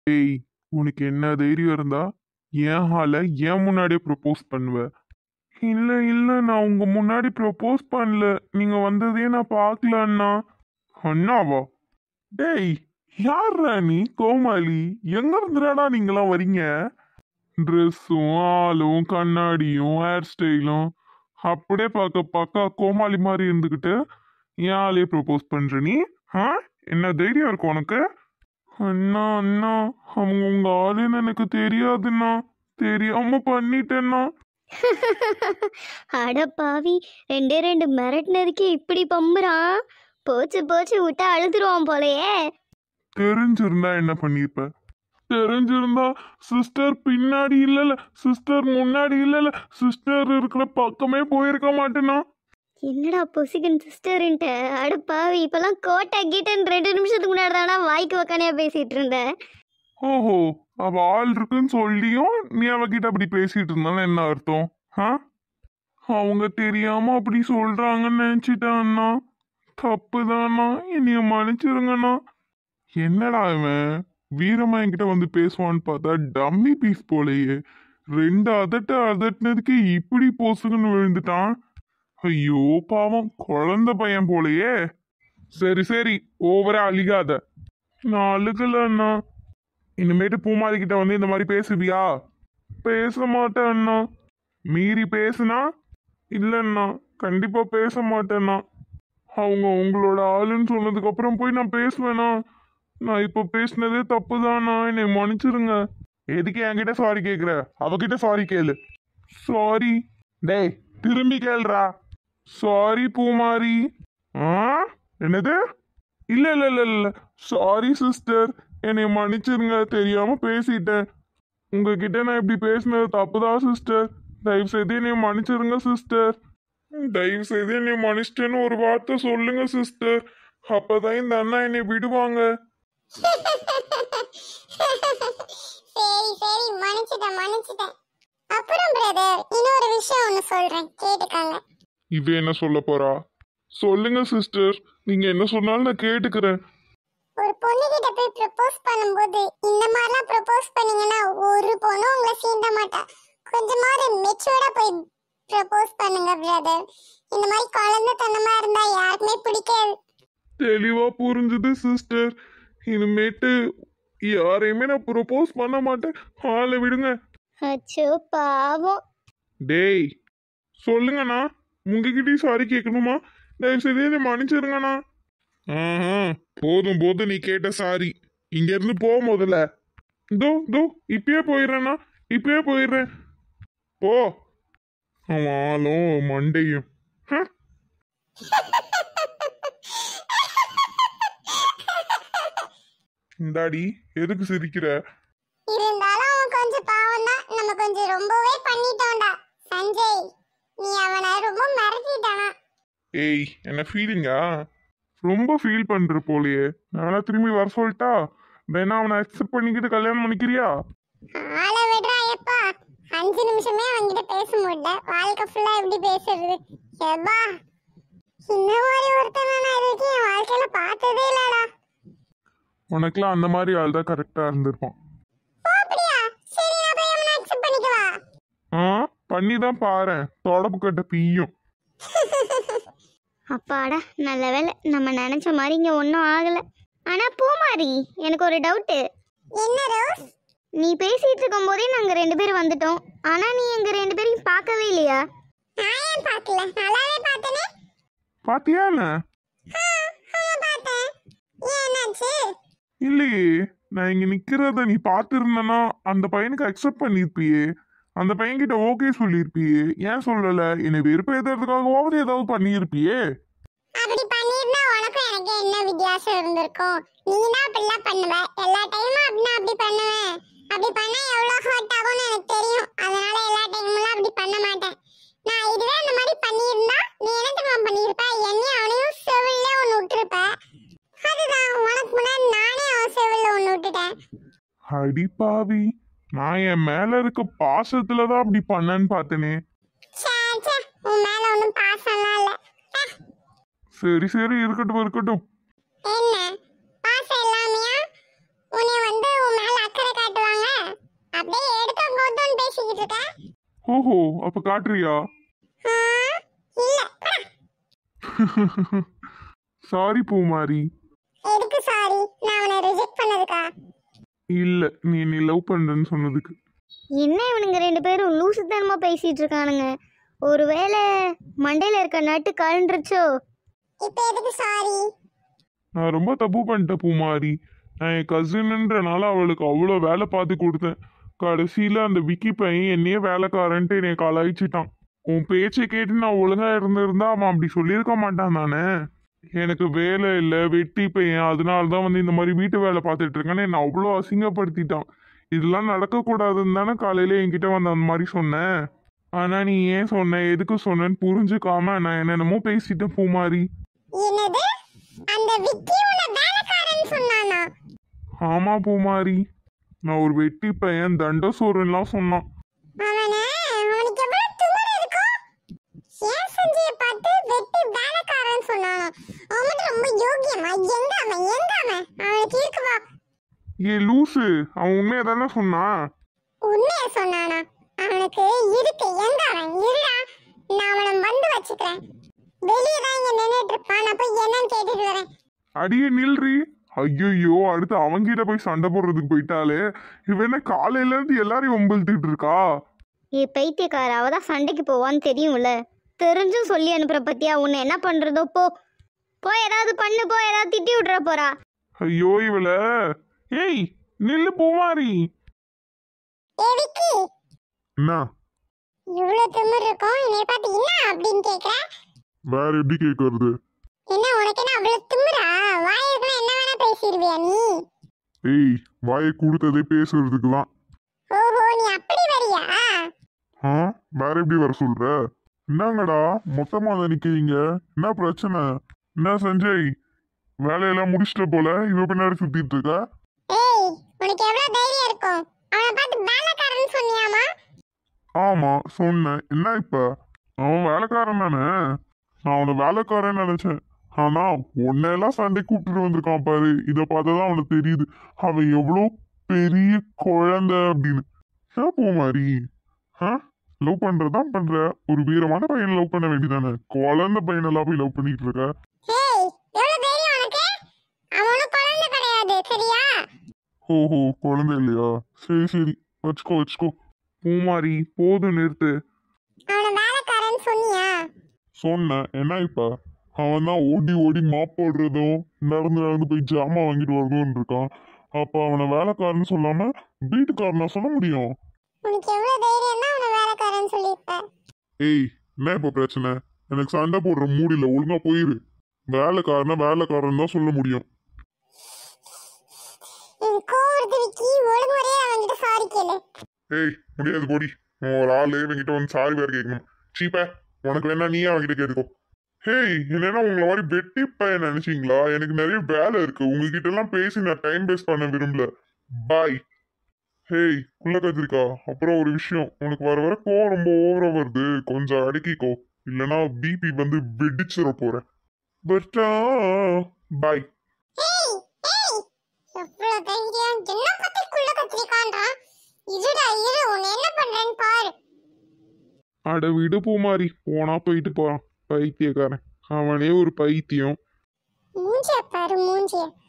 ஏய் உனக்கு என்ன தைரியம் இருந்தா என் ஹால ஏன் முன்னாடியே ப்ரப்போஸ் பண்ணுவ இல்ல இல்ல நான் உங்க முன்னாடி ப்ரப்போஸ் பண்ணல நீங்க வந்ததே நான் பார்க்கல அண்ணா அண்ணாவா டேய் யார்ரா நீ கோமாளி எங்க இருந்துடாடா நீங்களாம் வரீங்க ட்ரெஸ்ஸும் ஆளும் கண்ணாடியும் ஹேர் ஸ்டைலும் அப்படியே பார்க்க பார்க்க கோமாளி மாதிரி இருந்துக்கிட்டு ஏன் ஆளே ப்ரப்போஸ் பண்ற நீ ஆ என்ன தைரியம் இருக்கு உனக்கு அண்ணா அண்ணா அவங்க உங்க ஆளுன்னு எனக்கு தெரியாதுண்ணா தெரியாம பண்ணிட்டேன்னா அட பாவி ரெண்டே ரெண்டு மிரட்டினதுக்கு இப்படி பம்புறான் போச்சு போச்சு விட்டா அழுதுருவான் போலயே தெரிஞ்சிருந்தா என்ன பண்ணிருப்ப தெரிஞ்சிருந்தா சிஸ்டர் பின்னாடி இல்லல சிஸ்டர் முன்னாடி இல்லல சிஸ்டர் இருக்கிற பக்கமே போயிருக்க மாட்டேனா என்னடா பொசிகன் சிஸ்டர்ன்ட்டு அட பாவி இப்பெல்லாம் கோட்டை கீட்டன்னு ரெண்டு நிமிஷத்துக்கு முன்னாடி தானா வாய்க்கு வக்கானையா பேசிட்டு இருந்த ஓஹோ அவ ஆள் இருக்குன்னு சொல்லியும் நீ அவகிட்ட அப்படி பேசிட்டு இருந்தாலும் என்ன அர்த்தம் ஆ அவங்க தெரியாம அப்படி சொல்றாங்கன்னு நினைச்சிட்டேன் அண்ணா தப்புதாண்ணா என்னைய மன்னிச்சிருங்கண்ணா என்னடா இவன் வீரமா என்கிட்ட வந்து பேசுவான்னு பார்த்தா டம்மி பீஸ் போலயே ரெண்டு அதட்ட அதட்டினதுக்கு இப்படி போசுக்குன்னு விழுந்துட்டான் ஐயோ பாவம் குழந்தை பையன் போலயே சரி சரி ஓவரா அழிகாத நான் அழுகல அண்ணா இனிமேட்டு பூமாரி கிட்ட வந்து இந்த மாதிரி பேசுவியா பேச மாட்டேன் அண்ணா மீறி பேசுனா இல்லைண்ணா கண்டிப்பா பேச மாட்டேண்ணா அவங்க உங்களோட ஆளுன்னு சொன்னதுக்கு அப்புறம் போய் நான் பேசுவேனா நான் இப்போ பேசினதே தப்பு தானா என்னை மன்னிச்சிருங்க எதுக்கு என்கிட்ட சாரி கேட்குற அவகிட்ட சாரி கேளு சாரி டேய் திரும்பி கேளுடா சாரி பூமாரி ஆ என்னது இல்ல இல்ல இல்ல இல்ல சாரி சிஸ்டர் என்னை மன்னிச்சிருங்க தெரியாம பேசிட்டேன் உங்ககிட்ட நான் இப்படி பேசினது தப்புதான் சிஸ்டர் தயவு செய்து என்னை மன்னிச்சிருங்க சிஸ்டர் தயவு செய்து என்னை மன்னிச்சிட்டேன்னு ஒரு வார்த்தை சொல்லுங்க சிஸ்டர் அப்பதான் இந்த அண்ணா என்னை விடுவாங்க சரி சரி மன்னிச்சிட்டேன் மன்னிச்சிட்டேன் அப்புறம் பிரதர் இன்னொரு விஷயம் ஒன்று சொல்றேன் கேட்டுக்கோங்க இவ என்ன சொல்ல போறா சொல்லுங்க சிஸ்டர் நீங்க என்ன சொன்னாலும் நான் கேட்டுக்கிறேன் ஒரு பொண்ணு கிட்ட போய் ப்ரப்போஸ் பண்ணும்போது இந்த மாதிரிலாம் ப்ரப்போஸ் பண்ணீங்கன்னா ஒரு பொண்ணும் உங்களை சீண்ட மாட்டா கொஞ்சமாவது மெச்சூர்டா போய் ப்ரப்போஸ் பண்ணுங்க பிரதர் இந்த மாதிரி குழந்தைத்தனமா இருந்தா யாருக்குமே பிடிக்காது தெளிவா புரிஞ்சுது சிஸ்டர் இனிமேட்டு யாரையுமே நான் ப்ரொபோஸ் பண்ண மாட்டேன் ஆளை விடுங்க அச்சோ பாவம் டேய் சொல்லுங்கண்ணா உங்ககிட்டயும் சாரி கேட்கணுமா தயவு செய்து என்னை மன்னிச்சிருங்கண்ணா ஆஹா போதும் போதும் நீ கேட்ட சாரி இங்க இருந்து போ முதல்ல தோ தோ இப்பயே போயிடுறேண்ணா இப்பயே போயிடுறேன் போ அவன் ஆளும் மண்டையும் ஹ? இந்தாடி எதுக்கு சிரிக்கிற இருந்தாலும் அவன் கொஞ்சம் பாவம் தான் நம்ம கொஞ்சம் ரொம்பவே பண்ணிட்டோம்டா சஞ்சய் நீ அவனை ரொம்ப மிரட்டிட்டானா ஏய் என்ன ஃபீலிங்கா ரொம்ப ஃபீல் பண்ற போலயே நானா திரும்பி வர சொல்லிட்டா வேணா அவனை அக்செப்ட் பண்ணிக்கிட்டு கல்யாணம் பண்ணிக்கிறியா ஆளை விடுறா எப்பா அஞ்சு நிமிஷமே அவன்கிட்ட பேச முடியல வாழ்க்கை ஃபுல்லா எப்படி பேசுறது எப்பா இந்த மாதிரி ஒருத்தனை நான் இது வரைக்கும் என் வாழ்க்கையில பார்த்ததே இல்லடா உனக்குலாம் அந்த மாதிரி ஆள் தான் கரெக்டா இருந்திருப்பான் ஓ அப்படியா சரி நான் போய் அவனை அக்செப்ட் பண்ணிக்கவா ஆ பண்ணி தான் பாரேன் தொடப்பு கட்ட பீயும் அப்பாடா நல்ல வேலை நம்ம நினச்ச மாதிரி இங்கே ஒன்றும் ஆகலை ஆனால் பூமாரி எனக்கு ஒரு டவுட்டு என்ன ரோஸ் நீ பேசிகிட்டு இருக்கும்போதே நாங்கள் ரெண்டு பேரும் வந்துட்டோம் ஆனால் நீ எங்கள் ரெண்டு பேரையும் பார்க்கவே இல்லையா நான் ஏன் பார்க்கல நல்லாவே பார்த்தனே பாத்தியா என்ன ஆ ஆமா பார்த்தேன் ஏன் என்னாச்சு இல்லையே நான் இங்க நிக்கிறத நீ பார்த்திருந்தனா அந்த பையனுக்கு அக்செப்ட் பண்ணிருப்பியே அந்த பையன்கிட்ட ஓகே சொல்லியிருப்பியே ஏன் சொல்லல என்னை வெறுப்பேத்துறதுக்காகவாவது ஏதாவது பண்ணியிருப்பியே அப்படி பண்ணிருந்தா உனக்கும் எனக்கு என்ன வித்தியாசம் இருந்திருக்கும் நீ தான் அப்படிலாம் பண்ணுவ எல்லா டைமும் அப்படின்னா அப்படி பண்ணுவேன் அப்படி பண்ணா எவ்வளவு ஹர்ட் ஆகும்னு எனக்கு தெரியும் அதனால எல்லா டைமும் அப்படி பண்ண மாட்டேன் நான் இதுவே அந்த மாதிரி பண்ணியிருந்தா நீ என்ன தெரியுமா பண்ணியிருப்ப என்னையும் அவனையும் செவில்ல ஒன்று விட்டுருப்ப அதுதான் உனக்கு முன்னாடி நானே அவன் செவில்ல ஒன்று விட்டுட்டேன் அடி பாவி நான் என் மேல இருக்க பாசத்துல தான் அப்படி பண்ணேன்னு பார்த்தனே ச்சே ச்சே உன் மேல ஒன்றும் பாசம்லாம் இல்லை சரி சரி இருக்கட்டும் இருக்கட்டும் என்ன பாசம் இல்லாமையா உன்னை வந்து உன் மேல அக்கறை இருக்க ஓஹோ அப்ப காட்டுறியா ஆ, இல்ல சாரி பூமாரி எதுக்கு சாரி நான் அவனை ரிஜெக்ட் பண்ணதுக்கா இல்ல நீ என்னை லவ் பண்றேன்னு சொன்னதுக்கு என்ன இவனுங்க ரெண்டு பேரும் லூசுத்தனமா பேசிட்டு இருக்கானுங்க ஒருவேளை மண்டையில இருக்க நட்டு கழண்டுருச்சோ இப்போ எதுக்கு சாரி நான் ரொம்ப தப்பு பண்ணிட்டேன் பூமாரி நான் என் கசின்ன்றனால அவளுக்கு அவ்வளோ வேலை பார்த்து கொடுத்தேன் கடைசியில் அந்த விக்கி பையன் என்னையே வேலைக்காரன்ட்டு என்னை கலாய்ச்சிட்டான் உன் பேச்சை கேட்டு நான் ஒழுங்கா இருந்திருந்தா அவன் அப்படி சொல்லியிருக்க மாட்டான் தானே எனக்கு வேலை இல்லை வெட்டி பையன் அதனால தான் வந்து இந்த மாதிரி வீட்டு வேலை பார்த்துட்டு இருக்கேன்னு என்னை அவ்வளோ அசிங்கப்படுத்திட்டான் இதெல்லாம் நடக்கக்கூடாதுன்னு தானே காலையில என்கிட்ட வந்து அந்த மாதிரி சொன்னேன் ஆனால் நீ ஏன் சொன்ன எதுக்கு சொன்னேன்னு புரிஞ்சுக்காம நான் என்னென்னமோ பேசிட்டேன் பூமாரி என்னது அந்த விக்கி உன்னை வேலைக்காரன் சொன்னானா ஆமா பூமாரி நான் ஒரு வெட்டி பையன் தண்டசோரன்லாம் சொன்னான் அவனே அவனுக்கு எவ்வளவு திமிரு இருக்கும் ஏன் சஞ்சய பார்த்து வெட்டி வேலைக்காரன் சொன்னானா அவன் மட்டும் ரொம்ப யோகியமா எங்க அவன் எங்க அவன் அவனுக்கு இருக்கு வா ஏ லூசு அவன் உண்மையை தானே சொன்னான் உண்மைய சொன்னானா அவனுக்கு இருக்கு எங்க அவன் இருடா நான் அவனை வந்து வச்சுக்கிறேன் வெளியே தான் இங்க நின்னுட்டு இருப்பான் நான் போய் என்னன்னு கேட்டுட்டு வரேன் அடியே நில்றி ஐயோ அடுத்து அவங்கிட்ட போய் சண்டை போடுறதுக்கு போயிட்டாலே இவ என்ன காலையில இருந்து எல்லாரையும் ஒம்பிழுத்துட்டு இருக்கா ஏ பைத்தியக்கார அவ தான் சண்டைக்கு போவான்னு தெரியும்ல தெரிஞ்சும் சொல்லி அனுப்புற பத்தியா உன்னை என்ன பண்றதோ போ போய் ஏதாவது பண்ணு போ ஏதாவது திட்டி விட்டுற போறா ஐயோ இவள ஏய் நில்லு பூமாரி ஏ விக்கி என்ன இவ்வளவு திமிரு இருக்கும் என்னைய பார்த்து என்ன அப்படின்னு கேக்குற வேற எப்படி கேக்குறது என்ன உனக்கு என்ன அவ்வளவு திமிரா வாய் இருக்குன்னா என்ன வேணா பேசிடுவியா நீ ஏய் வாயை கொடுத்ததே பேசுறதுக்கு தான் ஓஹோ நீ அப்படி வரியா ஆ வேற எப்படி வர சொல்ற என்னங்கடா மொத்தமா வந்து நிக்கிறீங்க என்ன பிரச்சனை என்ன சஞ்சய் வேலையெல்லாம் முடிச்சிட்ட போல இவ பின்னாடி சுத்திட்டு இருக்க ஏய் உனக்கு எவ்வளவு தைரியம் இருக்கும் அவனை பார்த்து வேலைக்காரன் சொன்னியாமா ஆமா சொன்னேன் என்ன இப்ப அவன் வேலைக்காரன் தானே நான் அவனை வேலைக்காரன் நினைச்சேன் ஆனா உன்னையெல்லாம் சண்டை கூப்பிட்டு வந்திருக்கான் பாரு இதை பார்த்ததான் அவனுக்கு தெரியுது அவன் எவ்வளோ பெரிய குழந்தை அப்படின்னு ஏன் போ மாதிரி ஆ லவ் பண்றதான் பண்ற ஒரு வீரமான பையனை லவ் பண்ண வேண்டியதானே குழந்தை பையனெல்லாம் போய் லவ் பண்ணிட்டு இருக்க ஏய் எவ்வளவு தைரியம் உனக்கு அவன் ஒன்றும் குழந்தை கிடையாது சரியா ஓஹோ குழந்தை இல்லையா சரி சரி வச்சுக்கோ வச்சுக்கோ பூமாரி போதும் நிறுத்து அவனை வேலைக்காரன் சொன்னியா சொன்னேன் என்ன இப்ப அவன் தான் ஓடி ஓடி மாப் போடுறதும் நடந்து நடந்து போய் ஜாமான் வாங்கிட்டு வரதும் இருக்கான் அப்ப அவனை வேலைக்காரன்னு சொல்லாம வீட்டுக்காரனா சொல்ல முடியும் உனக்கு எவ்வளவு தைரியம் தான் அவனை வேலைக்காரன் சொல்லியிருப்ப ஏய் என்ன இப்ப பிரச்சனை எனக்கு சண்டை போடுற மூடில ஒழுங்கா போயிரு வேலைக்காரனா வேலைக்காரன் தான் சொல்ல முடியும் எனக்கு கோவருது விக்கி ஒழுங்கு முறையே அவன்கிட்ட சாரி கேளு ஏய் முடியாது போடி உன் ஒரு ஆளு இவங்கிட்ட வந்து சாரி வேற கேட்கணும் சீப்ப உனக்கு வேணா நீ அவன்கிட்ட கேட்டுக்கோ ஹேய் என்னன்னா உங்களை மாதிரி வெட்டி பையன் நினைச்சீங்களா எனக்கு நிறைய வேலை இருக்கு உங்ககிட்ட எல்லாம் பேசி நான் டைம் வேஸ்ட் பண்ண விரும்பல பாய் ஹேய் குள்ள கத்திரிக்கா அப்புறம் ஒரு விஷயம் உனக்கு வர வர கோவம் ரொம்ப ஓவரா வருது கொஞ்சம் அடக்கிக்கோ இல்லனா பிபி வந்து வெடிச்சிட போறேன் பட்டா பாய் ஏய் ஏய் எவ்வளவு தைரியம் என்ன பத்தி குள்ள கத்திரிக்கான்றா இருடா இரு உன்னை என்ன பண்றேன்னு பாரு அட விடு பூமாரி போனா போயிட்டு போறான் பைத்தியக்காரன் அவனே ஒரு பைத்தியம் மூஞ்சிய பாரு மூஞ்சிய